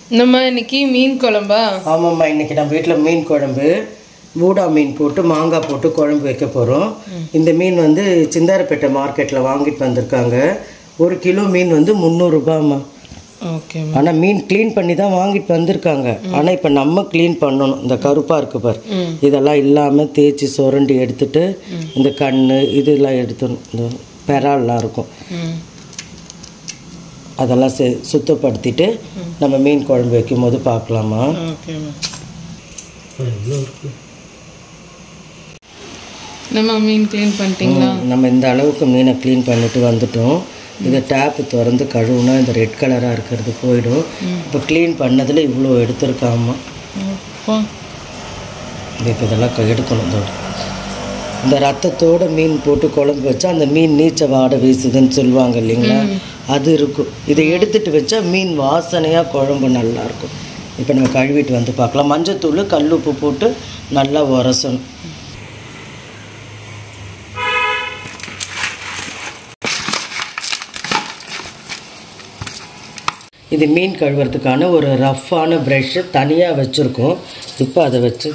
நம்ம இன்னைக்கு மீன் குழம்பா ஆமாம்மா இன்னைக்கு நம்ம வீட்டில் மீன் குழம்பு பூடா மீன் போட்டு மாங்காய் போட்டு குழம்பு வைக்க போகிறோம் இந்த மீன் வந்து சிந்தாரப்பேட்டை மார்க்கெட்டில் வாங்கிட்டு வந்திருக்காங்க ஒரு கிலோ மீன் வந்து முந்நூறுரூபாம்மா ஓகே ஆனால் மீன் க்ளீன் பண்ணி தான் வாங்கிட்டு வந்திருக்காங்க ஆனால் இப்போ நம்ம க்ளீன் பண்ணணும் இந்த கருப்பாக இருக்கு பாரு இதெல்லாம் இல்லாமல் தேய்ச்சி சுரண்டி எடுத்துட்டு இந்த கண் இதெல்லாம் எடுத்துடணும் இந்த பெறால்லாம் இருக்கும் ம் அதெல்லாம் சே சுத்தப்படுத்திட்டு நம்ம மீன் குழம்பு வைக்கும் போது பார்க்கலாமா ஓகேம்மா நம்ம மீன் க்ளீன் பண்ணிட்டீங்களா நம்ம இந்த அளவுக்கு மீனை க்ளீன் பண்ணிட்டு வந்துட்டோம் இதை டேப்பு திறந்து கழுவுனா இந்த ரெட் கலராக இருக்கிறது போயிடும் இப்போ க்ளீன் பண்ணதில் இவ்வளோ எடுத்திருக்காமா அப்பா இப்போ இதெல்லாம் க- எடுக்கணும் இதோட இந்த ரத்தத்தோட மீன் போட்டு குழம்பு வச்சா அந்த மீன் நீச்ச வாடை வீசுதுன்னு சொல்லுவாங்க இல்லைங்களா அது இருக்கும் இதை எடுத்துட்டு வச்சா மீன் வாசனையாக குழம்பு நல்லா இருக்கும் இப்போ நம்ம கழுவிட்டு வந்து பார்க்கலாம் மஞ்சத்தூள் கல் உப்பு போட்டு நல்லா உரசணும் இது மீன் கழுவுறதுக்கான ஒரு ரஃப்பான ப்ரெஷ்ஷு தனியாக வச்சுருக்கோம் இப்போ அதை வச்சு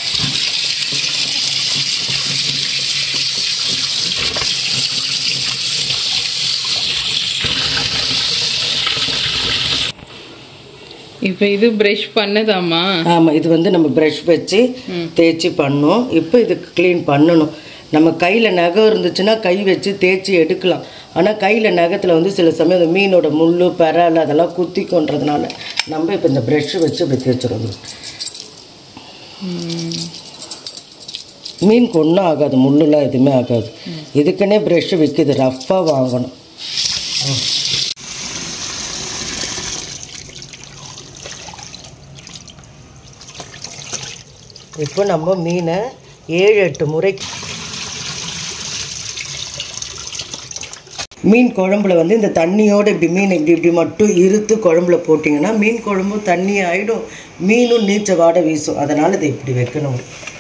இப்போ இது ப்ரஷ் பண்ணதாம்மா ஆமாம் இது வந்து நம்ம ப்ரஷ் வச்சு தேய்ச்சி பண்ணோம் இப்போ இது க்ளீன் பண்ணணும் நம்ம கையில் நகம் இருந்துச்சுன்னா கை வச்சு தேய்ச்சி எடுக்கலாம் ஆனால் கையில் நகத்தில் வந்து சில சமயம் அந்த மீனோட முள் பெறால் அதெல்லாம் குத்திக்கொன்றதுனால நம்ம இப்போ இந்த ப்ரஷ் வச்சு இப்படி தேய்ச்சிடணும் மீனுக்கு ஒன்றும் ஆகாது முள்ளுலாம் எதுவுமே ஆகாது இதுக்குன்னே ப்ரஷ் விற்கிது ரஃப்பாக வாங்கணும் இப்போ நம்ம மீனை ஏழு எட்டு முறை மீன் குழம்புல வந்து இந்த தண்ணியோட இப்படி மீன் இப்படி இப்படி மட்டும் இருத்து குழம்புல போட்டிங்கன்னா மீன் குழம்பும் தண்ணி ஆகிடும் மீனும் நீச்ச வாடை வீசும் அதனால் இதை இப்படி வைக்கணும்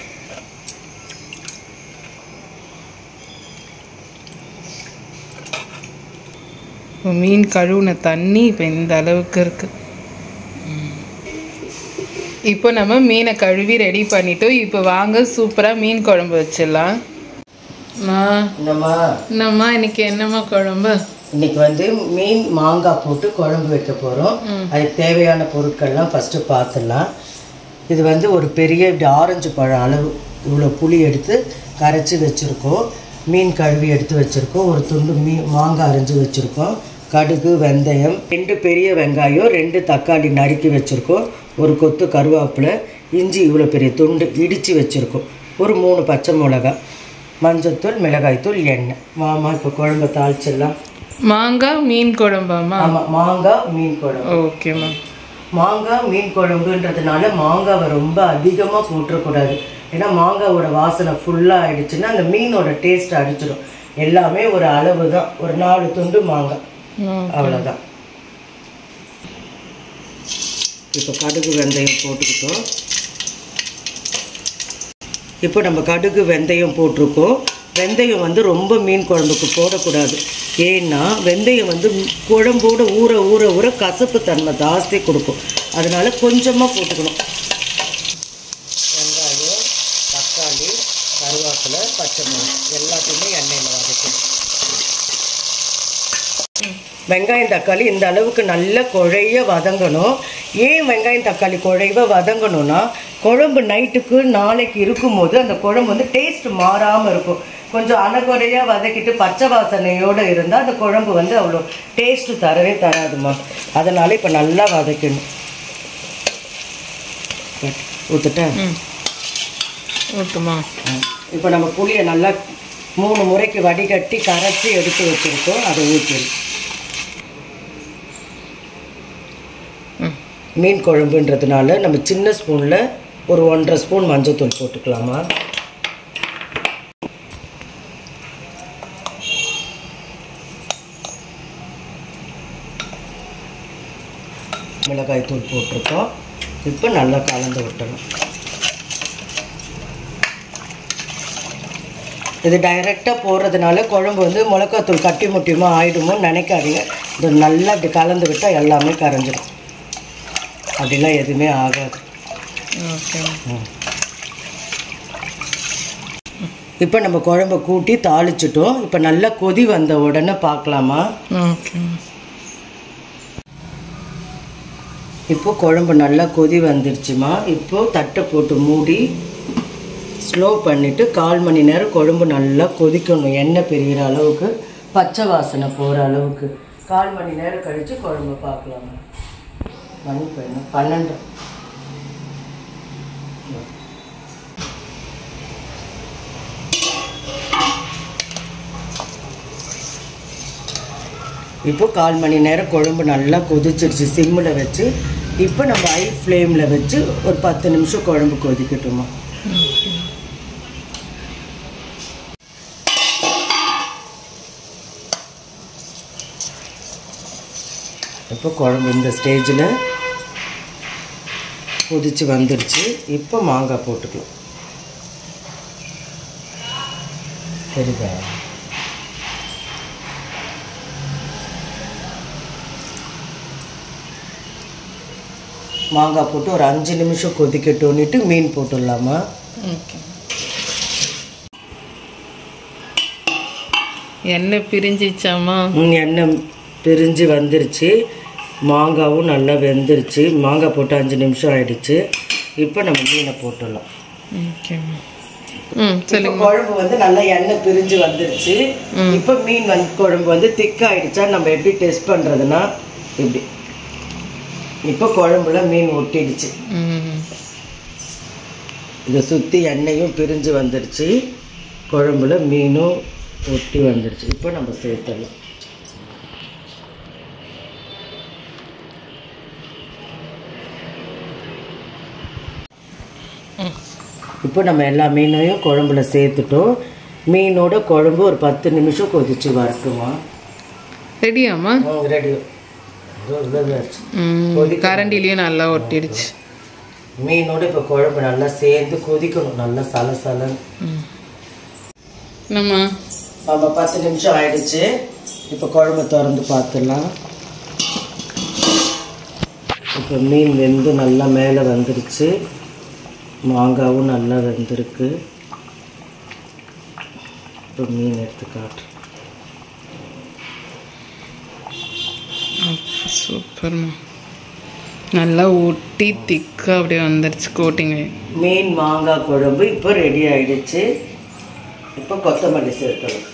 இப்போ மீன் கழுவுன தண்ணி இப்போ இந்த அளவுக்கு இருக்கு ம். இப்போ நம்ம மீனை கழுவி ரெடி பண்ணிட்டோம் இப்போ வாங்க சூப்பராக மீன் குழம்பு வச்சிடலாம் அம்மா, என்னம்மா என்னம்மா இன்னைக்கு என்னம்மா குழம்பு இன்னைக்கு வந்து மீன் மாங்காய் போட்டு குழம்பு வைக்க போகிறோம் அதுக்கு தேவையான பொருட்கள்லாம் ஃபஸ்ட்டு பார்த்துடலாம் இது வந்து ஒரு பெரிய இப்படி ஆரஞ்சு பழம் அளவு இவ்வளோ புளி எடுத்து கரைச்சி வச்சுருக்கோம் மீன் கழுவி எடுத்து வச்சுருக்கோம் ஒரு துண்டு மீ மாங்காய் அரைஞ்சி வச்சுருக்கோம் கடுகு வெந்தயம் ரெண்டு பெரிய வெங்காயம் ரெண்டு தக்காளி நறுக்கி வச்சுருக்கோம் ஒரு கொத்து கருவேப்பிலை இஞ்சி இவ்வளோ பெரிய துண்டு இடித்து வச்சுருக்கோம் ஒரு மூணு பச்சை மிளகாய் மஞ்சத்தூள் மிளகாய்த்தூள் எண்ணெய் மாமா இப்போ குழம்பு தாளிச்சிடலாம் மாங்காய் மீன் குழம்பாம்மா ஆமாம் மாங்காய் மீன் குழம்பு ஓகேம்மா மாங்காய் மீன் குழம்புன்றதுனால மாங்காவை ரொம்ப அதிகமாக போட்டுறக்கூடாது ஏன்னா மாங்காவோட வாசனை ஃபுல்லாக ஆயிடுச்சுன்னா அந்த மீனோட டேஸ்ட் அடிச்சிடும் எல்லாமே ஒரு அளவு தான் ஒரு நாலு துண்டு மாங்காய் ம். அவ்வளோதான் இப்போ கடுகு வெந்தயம் போட்டுக்கிட்டோம் இப்போ நம்ம கடுகு வெந்தயம் போட்டிருக்கோம் வெந்தயம் வந்து ரொம்ப மீன் குழம்புக்கு போடக்கூடாது ஏன்னா வெந்தயம் வந்து குழம்போட ஊற ஊற ஊற கசப்பு தன்மை ஜாஸ்தி கொடுக்கும் அதனால கொஞ்சமாக போட்டுக்கணும் வெங்காயம் தக்காளி கருவேப்பிலை பச்சை மிளகாய் எல்லாத்தையுமே எண்ணெயில் வதக்கணும் வெங்காயம் தக்காளி இந்த அளவுக்கு நல்ல குழைய வதங்கணும் ஏன் வெங்காயம் தக்காளி குழைவ வதங்கணும்னா குழம்பு நைட்டுக்கு நாளைக்கு இருக்கும்போது அந்த குழம்பு வந்து டேஸ்ட் மாறாமல் இருக்கும் கொஞ்சம் அனகுறையாக வதக்கிட்டு பச்சை வாசனையோடு இருந்தால் அந்த குழம்பு வந்து அவ்வளோ டேஸ்ட்டு தரவே தராதுமா அதனால இப்போ நல்லா வதக்கணும் ஊற்றுட்டேன் ம் ஓகேம்மா இப்போ நம்ம புளியை நல்லா மூணு முறைக்கு வடிகட்டி கரைச்சி எடுத்து வச்சுருக்கோம் அதை ஊற்றிடும் ம் மீன் குழம்புன்றதுனால நம்ம சின்ன ஸ்பூனில் ஒரு ஒன்றரை ஸ்பூன் மஞ்சள்தூள் போட்டுக்கலாமா மிளகாய் தூள் போட்டிருக்கோம் இப்போ நல்லா கலந்து விட்டணும் இது டைரெக்டாக போடுறதுனால குழம்பு வந்து மிளகாத்தூள் கட்டி முட்டியுமா ஆயிடுமோன்னு நினைக்காதீங்க இது நல்லா இப்படி கலந்து விட்டால் எல்லாமே கரைஞ்சிடும் அப்படிலாம் எதுவுமே ஆகாது ஓகே இப்போ நம்ம குழம்ப கூட்டி தாளிச்சிட்டோம் இப்போ நல்லா கொதி வந்த உடனே பார்க்கலாமா ஓகே இப்போ குழம்பு நல்லா கொதி வந்துருச்சுமா இப்போ தட்டை போட்டு மூடி ஸ்லோ பண்ணிவிட்டு கால் மணி நேரம் குழம்பு நல்லா கொதிக்கணும் எண்ணெய் பிரிகிற அளவுக்கு பச்சை வாசனை போகிற அளவுக்கு கால் மணி நேரம் கழித்து குழம்பு பார்க்கலாமா மணி இப்போ என்ன பன்னெண்டு இப்போ கால் மணி நேரம் குழம்பு நல்லா கொதிச்சிருச்சு சிம்மில் வச்சு இப்போ நம்ம ஹை ஃப்ளேமில் வச்சு ஒரு பத்து நிமிஷம் குழம்பு கொதிக்கட்டுமா இப்போ குழம்பு இந்த ஸ்டேஜில் கொதிச்சு வந்துடுச்சு இப்போ மாங்காய் போட்டுக்கலாம் சரிதா மாங்காய் போட்டு ஒரு அஞ்சு நிமிஷம் கொதிக்கட்டும்னுட்டு மீன் போட்டுடலாமா ஓகே எண்ணெய் பிரிஞ்சிச்சாமா ம், எண்ணெய் பிரிஞ்சு வந்துருச்சு மாங்காவும் நல்லா வெந்துருச்சு மாங்காய் போட்டு அஞ்சு நிமிஷம் ஆயிடுச்சு இப்போ நம்ம மீனை போட்டுடலாம் ஓகேம்மா ம் இப்போ சொல்லுங்க குழம்பு வந்து நல்லா எண்ணெய் பிரிஞ்சு வந்துருச்சு இப்போ மீன் வந்து குழம்பு வந்து திக்காயிடுச்சா நம்ம எப்படி டெஸ்ட் பண்ணுறதுன்னா இப்படி இப்போ குழம்புல மீன் ஒட்டிடுச்சு ம் இதை சுற்றி எண்ணெயும் பிரிஞ்சு வந்துடுச்சு குழம்புல மீனும் ஒட்டி வந்துடுச்சு இப்போ நம்ம சேர்த்துடலாம் இப்போ நம்ம எல்லா மீனையும் குழம்புல சேர்த்துட்டோம் மீனோட குழம்பு ஒரு பத்து நிமிஷம் கொதிச்சு வரட்டுமா ரெடியாம்மா ரெடி ம் கரண்டிலையும் நல்லா ஒட்டிடுச்சு மீனோட இப்போ குழம்பு நல்லா சேர்ந்து கொதிக்கணும் நல்லா சலசலன்னு என்னம்மா நம்ம பத்து நிமிஷம் ஆயிடுச்சு இப்போ குழம்பு திறந்து பார்த்துடலாம் இப்போ மீன் வெந்து நல்லா மேலே வந்துருச்சு மாங்காவும் நல்லா வெந்திருக்கு இப்போ மீன் எடுத்து காட்டுறேன் சூப்பர்மா நல்லா ஒட்டி திக்காக அப்படியே வந்துடுச்சு கோட்டிங்க மீன் மாங்காய் குழம்பு இப்போ ரெடி ஆயிடுச்சு இப்போ கொத்தமல்லி சேர்க்கலாம்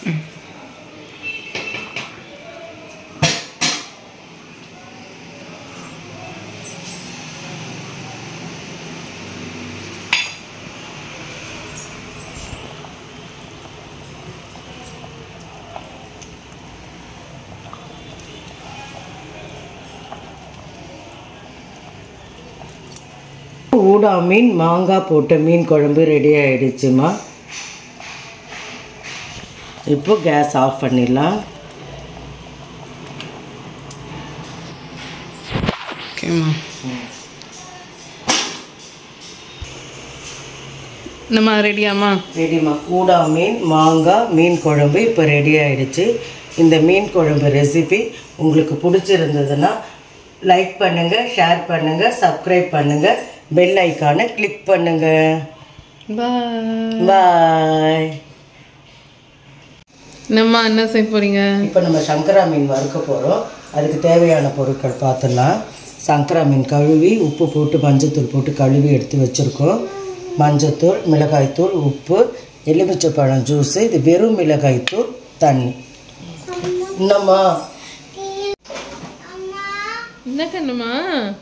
ஊடா மீன் மாங்காய் போட்ட மீன் குழம்பு ரெடி ஆயிடுச்சுமா இப்போ கேஸ் ஆஃப் பண்ணிடலாம் ஓகேம்மா நம்ம ரெடியாம்மா ரெடிமா ஊடா மீன் மாங்காய் மீன் குழம்பு இப்போ ரெடி ஆயிடுச்சு இந்த மீன் குழம்பு ரெசிபி உங்களுக்கு பிடிச்சிருந்ததுன்னா லைக் பண்ணுங்கள் ஷேர் பண்ணுங்கள் சப்ஸ்கிரைப் பண்ணுங்கள் பெல் ஐக்கானை கிளிக் பண்ணுங்கள் பாய் பாய் நம்ம என்ன செய்ய போறீங்க இப்போ நம்ம சங்கரா மீன் வறுக்க போகிறோம் அதுக்கு தேவையான பொருட்கள் பார்த்துடலாம் சங்கரா மீன் கழுவி உப்பு போட்டு மஞ்சத்தூள் போட்டு கழுவி எடுத்து வச்சுருக்கோம் மஞ்சத்தூள் மிளகாய்த்தூள் உப்பு எலுமிச்சைப்பழம் ஜூஸு இது வெறும் மிளகாய்த்தூள் தண்ணி என்னம்மா என்ன கண்ணம்மா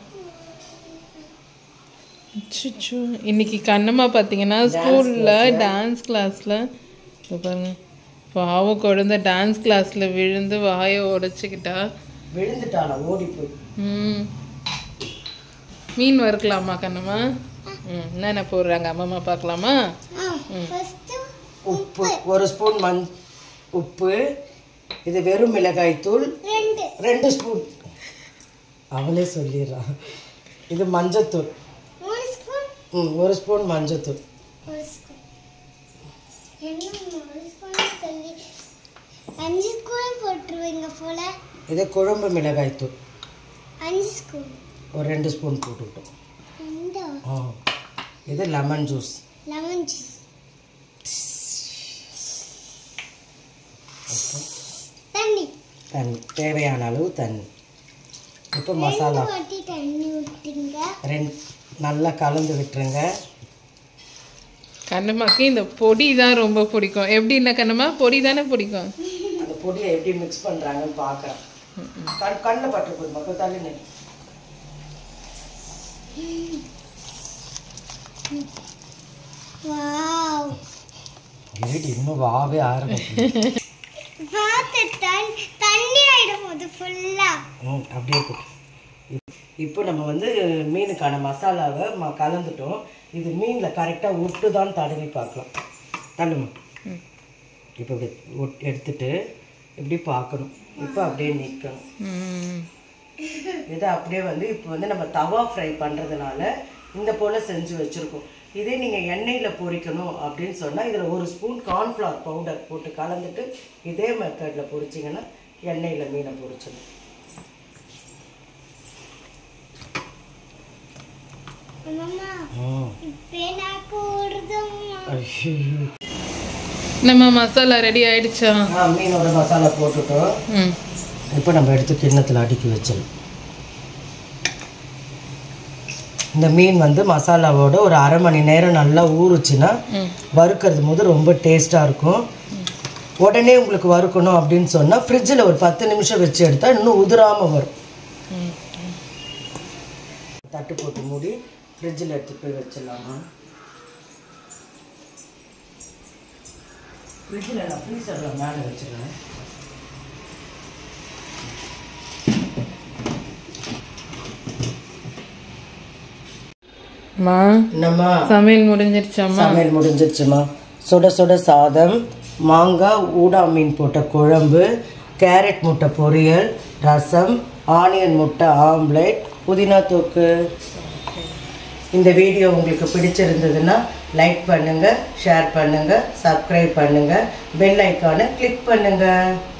அச்சச்சோ. இன்னைக்கு கண்ணம்மா பார்த்தீங்கன்னா ஸ்கூலில் டான்ஸ் கிளாஸில் பாருங்க பாவம் குழந்தை டான்ஸ் கிளாஸில் விழுந்து வாயை உடைச்சிக்கிட்டா விழுந்துட்டானா ஓடி போய் ம் மீன் வறுக்கலாமா கண்ணம்மா ம் என்னென்ன போடுறாங்க அம்மா பார்க்கலாமா ம் உப்பு ஒரு ஸ்பூன் மண் உப்பு இது வெறும் மிளகாய்த்தூள் ரெண்டு ஸ்பூன் அவளே சொல்லிடுறான் இது மஞ்சத்தூள் ம் ஒரு ஸ்பூன் மஞ்சத்தூள் அஞ்சு ஸ்கூல் போட்டுருவீங்க போல இது குழம்பு மிளகாய்த்தூள் அஞ்சு ஸ்கூல் ஒரு ரெண்டு ஸ்பூன் போட்டுக்கிட்டோம் இந்த ஆ இது லெமன் ஜூஸ் லெமன் ஜூஸ் தண்ணி தண்ணி தேவையான அளவு தண்ணி இப்போ மசாலா வாட்டி தண்ணி ஊற்றிங்க ரெண்டு நல்லா கலந்து விட்டுருங்க கண்ணம்மாக்கு இந்த பொடி தான் ரொம்ப பிடிக்கும் எப்படி இல்லை கண்ணம்மா பொடி தானே பிடிக்கும் அந்த பொடியை எப்படி மிக்ஸ் பண்ணுறாங்கன்னு பார்க்குறேன் கண் கண்ணில் பட்டு போய் மக்கள் தள்ளி நின்று வாவ் இருடி இன்னும் வாவே ஆரம்பிக்கும் பார்த்து தண் தண்ணி ஆயிடும் போது ஃபுல்லா ம் அப்படியே போட்டு இப்போ நம்ம வந்து மீனுக்கான மசாலாவை ம கலந்துட்டோம் இது மீனில் கரெக்டாக உட்டு தான் தடவி பார்க்கலாம் தள்ளுமா இப்போ இப்படி ஒட் எடுத்துட்டு இப்படி பார்க்கணும் இப்போ அப்படியே நிற்கணும் ம். இதை அப்படியே வந்து இப்போ வந்து நம்ம தவா ஃப்ரை பண்ணுறதுனால இந்த போல் செஞ்சு வச்சுருக்கோம் இதே நீங்கள் எண்ணெயில் பொரிக்கணும் அப்படின்னு சொன்னால் இதில் ஒரு ஸ்பூன் கார்ன்ஃப்ளவர் பவுடர் போட்டு கலந்துட்டு இதே மெத்தடில் பொரிச்சிங்கன்னா எண்ணெயில் மீனை பொரிச்சிடும் அம்மா ம் இப்போ எனக்கு ஓடுதம்மா ஐயோ நம்ம மசாலா ரெடி ஆயிடுச்சா ஆ மீனோட மசாலா போட்டுட்டோம் ம் இப்போ நம்ம எடுத்து கிண்ணத்தில் அடுக்கி வச்சிடலாம் இந்த மீன் வந்து மசாலாவோட ஒரு அரை மணி நேரம் நல்லா ஊறுச்சுன்னா ம் வறுக்கிறது போது ரொம்ப டேஸ்ட்டாக இருக்கும் உடனே உங்களுக்கு வறுக்கணும் அப்படின்னு சொன்னால் ஃப்ரிட்ஜில் ஒரு பத்து நிமிஷம் வச்சு எடுத்தால் இன்னும் உதிராமல் வரும் ம் தட்டு போட்டு மூடி ஃப்ரிட்ஜில் எடுத்துட்டு போய் வச்சிடலாமா ஃப்ரிட்ஜில் நான் ஃப்ரீசரில் மேலே வச்சிருவேன் மா என்னம்மா சமையல் முடிஞ்சிருச்சாம்மா சமையல் முடிஞ்சிருச்சுமா சுட சுட சாதம் மாங்காய் ஊடா மீன் போட்ட குழம்பு கேரட் முட்டை பொரியல் ரசம் ஆனியன் முட்டை ஆம்லெட் புதினா தூக்கு இந்த வீடியோ உங்களுக்கு பிடிச்சிருந்ததுன்னா லைக் பண்ணுங்கள் ஷேர் பண்ணுங்கள் சப்ஸ்கிரைப் பண்ணுங்கள் பெல் ஐக்கானை கிளிக் பண்ணுங்கள்